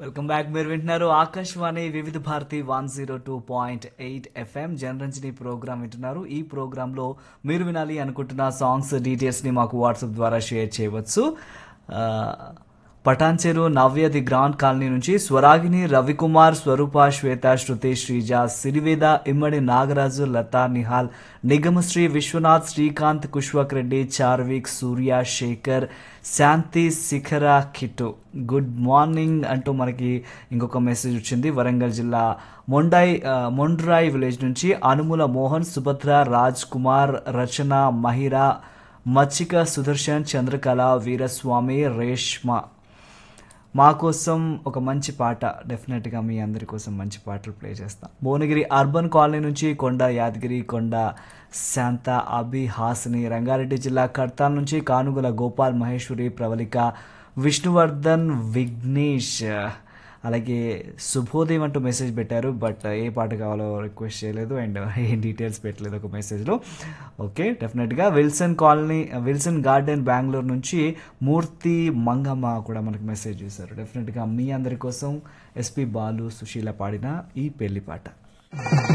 welcome back మీరు వింటున్నారు Akashvani Vividh Bharati one zero two point eight FM Janaranjani program వింటున్నారు ఈ ప్రోగ్రాంలో మీరు వినాలి అనుకుంటున్న సాంగ్స్ డీటెయిల్స్ని మాకు వాట్సాప్ ద్వారా షేర్ చేయవచ్చు ఆ, Patancheru Navya the grand colony నుంచి స్వరాగిని రవికుమార్ స్వరూప శ్వేత శృతి శ్రీజ సిరివేద ఇమ్మడి నాగరాజు లతా నిహాల్ నిగమశ్రీ విశ్వనాథ్ శ్రీకాంత్ కుష్వక్ రెడ్డి చార్విక్ సూర్య శేఖర్ శాంతి శిఖర కిట్టు గుడ్ మార్నింగ్ అంటూ మనకి ఇంకొక మెసేజ్ వచ్చింది వరంగల్ జిల్లా మొండాయి ఆ, మొండ్రాయి విలేజ్ నుంచి అనుముల మోహన్ సుభద్ర రాజ్ కుమార్ రచన మహిరా మచ్చిక సుదర్శన్ చంద్రకళ వీరస్వామి రేష్మ మా కోసం ఒక మంచి పాట డెఫినెట్గా మీ అందరి కోసం మంచి పాటలు ప్లే చేస్తాం భువనగిరి అర్బన్ కాలనీ నుంచి కొండ యాదగిరి కొండ శాంత అభి హాసిని రంగారెడ్డి జిల్లా కర్తాల్ నుంచి కానుగుల గోపాల్ మహేశ్వరి ప్రవళిక విష్ణువర్ధన్ విఘ్నేష్ అలాగే శుభోదయం అంటూ మెసేజ్ పెట్టారు బట్ ఏ పాట కావాలో రిక్వెస్ట్ చేయలేదు అండ్ ఏ డీటెయిల్స్ పెట్టలేదు ఒక మెసేజ్లో ఓకే డెఫినెట్గా Wilson colony Wilson garden Bengaluru నుంచి మూర్తి మంగమ్మ కూడా మనకు మెసేజ్ చేశారు డెఫినెట్గా మీ అందరి కోసం ఎస్పి బాలు సుశీల పాడిన ఈ పెళ్లి పాట